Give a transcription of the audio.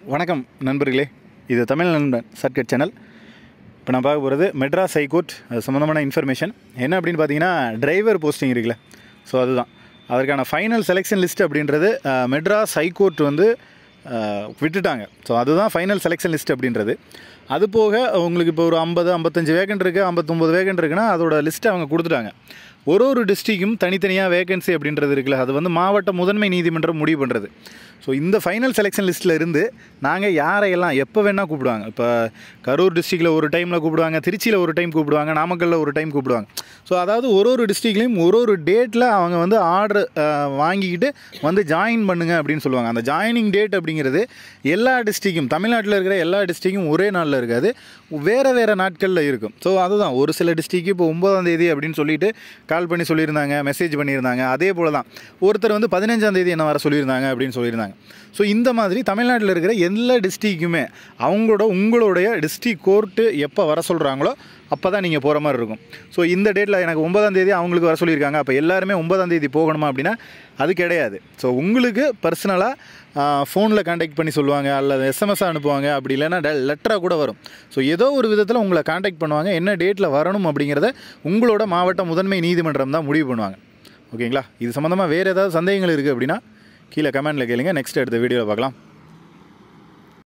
வணக்கம் நண்பர்களே இது தமிழ் நண்பன் சர்க்கட் சேனல் இப்போ நான் பார்க்க போகிறது மெட்ராஸ் ஹைகோர்ட் அது சம்மந்தமான இன்ஃபர்மேஷன் என்ன அப்படின்னு பார்த்தீங்கன்னா டிரைவர் போஸ்டிங் இருக்குல்ல ஸோ அதுதான் அதற்கான ஃபைனல் செலெக்ஷன் லிஸ்ட் அப்படின்றது அஹ், மெட்ராஸ் ஹைகோர்ட் வந்து அஹ், விட்டுட்டாங்க ஸோ அதுதான் ஃபைனல் செலெக்ஷன் லிஸ்ட் அப்படின்றது அது போக உங்களுக்கு இப்போ ஒரு ஐம்பது ஐம்பத்தஞ்சு வேகன்ட் இருக்குது ஐம்பத்தொம்பது வேகன்ட் இருக்குன்னா அதோட லிஸ்ட்டை அவங்க கொடுத்துட்டாங்க ஒரு ஒரு டிஸ்ட்ரிக்கும் தனித்தனியாக வேகன்சி அப்படின்றது இருக்குல்ல அது வந்து மாவட்ட முதன்மை நீதிமன்றம் முடிவு பண்ணுறது ஸோ இந்த ஃபைனல் செலெக்ஷன் லிஸ்ட்டில் இருந்து நாங்கள் யாரையெல்லாம் எப்போ வேணால் கூப்பிடுவாங்க இப்போ கரூர் டிஸ்ட்ரிக்டில் ஒரு டைமில் கூப்பிடுவாங்க திருச்சியில் ஒரு டைம் கூப்பிடுவாங்க நாமக்கல்லில் ஒரு டைம் கூப்பிடுவாங்க ஸோ அதாவது ஒரு ஒரு டிஸ்ட்ரிக்ட்லேயும் ஒரு ஒரு டேட்டில் அவங்க வந்து ஆர்டர் வாங்கிக்கிட்டு வந்து ஜாயின் பண்ணுங்க அப்படின்னு சொல்லுவாங்க அந்த ஜாயினிங் டேட் அப்படிங்கிறது எல்லா டிஸ்ட்ரிக்கும் தமிழ்நாட்டில் இருக்கிற எல்லா டிஸ்ட்ரிக்கும் ஒரே நாளில் இருக்காது வேறு வேறு நாட்களில் இருக்கும் ஸோ அதுதான் ஒரு சில டிஸ்ட்ரிக்கு இப்போ ஒன்பதாம் தேதி அப்படின்னு சொல்லிட்டு கால் பண்ணி சொல்லியிருந்தாங்க மெசேஜ் பண்ணியிருந்தாங்க அதே போல் தான் ஒருத்தர் வந்து பதினஞ்சாம் தேதி என்ன வர சொல்லியிருந்தாங்க அப்படின்னு சொல்லியிருந்தாங்க ஸோ இந்த மாதிரி தமிழ்நாட்டில் இருக்கிற எல்லா டிஸ்ட்ரிக்குமே அவங்களோட உங்களுடைய டிஸ்ட்ரிக் கோர்ட்டு எப்போ வர சொல்கிறாங்களோ அப்போ தான் நீங்கள் போகிற மாதிரி இருக்கும் ஸோ இந்த டேட்டில் எனக்கு ஒன்பதாம் தேதி அவங்களுக்கு வர சொல்லியிருக்காங்க அப்போ எல்லாருமே ஒன்பதாம் தேதி போகணுமா அப்படின்னா அது கிடையாது ஸோ உங்களுக்கு பர்சனலாக ஃபோனில் காண்டாக்ட் பண்ணி சொல்லுவாங்க அல்லது எஸ்எம்எஸ் அனுப்புவாங்க அப்படி இல்லைன்னா லெட்டராக கூட வரும் ஸோ ஏதோ ஒரு விதத்தில் உங்களை காண்டாக்ட் பண்ணுவாங்க என்ன டேட்டில் வரணும் அப்படிங்கிறத உங்களோட மாவட்ட முதன்மை நீதிமன்றம் தான் முடிவு பண்ணுவாங்க ஓகேங்களா இது சம்மந்தமாக வேறு ஏதாவது சந்தேகங்கள் இருக்குது அப்படின்னா கீழே கமெண்ட்டில் கேளுங்க நெக்ஸ்ட் அடுத்த வீடியோவில் பார்க்கலாம்